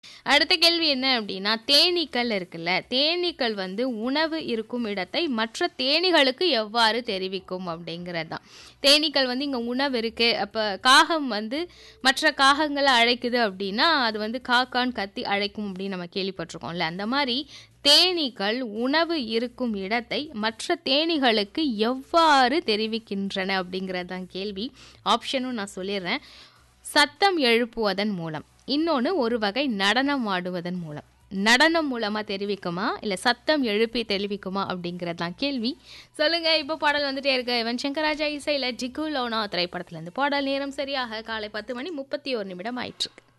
அடுத்த கேள்வி என்ன அப்படின்னா தேனீக்கள் இருக்குல்ல தேனீக்கள் வந்து உணவு இருக்கும் இடத்தை மற்ற தேனீகளுக்கு எவ்வாறு தெரிவிக்கும் அப்படிங்கிறது தான் தேனீக்கள் வந்து இங்கே உணவு இருக்கு அப்போ காகம் வந்து மற்ற காகங்களை அழைக்குது அப்படின்னா அது வந்து காக்கான்னு கத்தி அழைக்கும் அப்படின்னு நம்ம கேள்விப்பட்டிருக்கோம்ல அந்த மாதிரி தேனீக்கள் உணவு இருக்கும் இடத்தை மற்ற தேனீகளுக்கு எவ்வாறு தெரிவிக்கின்றன அப்படிங்கிறது தான் கேள்வி ஆப்ஷனும் நான் சொல்லிடுறேன் சத்தம் எழுப்புவதன் மூலம் இன்னொன்று ஒரு வகை நடனம் ஆடுவதன் மூலம் நடனம் மூலமாக தெரிவிக்குமா இல்லை சத்தம் எழுப்பி தெரிவிக்குமா அப்படிங்கிறது தான் கேள்வி சொல்லுங்க இப்போ பாடல் வந்துட்டே இருக்கு இவன் சங்கராஜா இசையில் ஜிகு லோனா திரைப்படத்துலேருந்து பாடல் நேரம் சரியாக காலை பத்து மணி முப்பத்தி ஒரு நிமிடம் ஆயிற்றுக்கு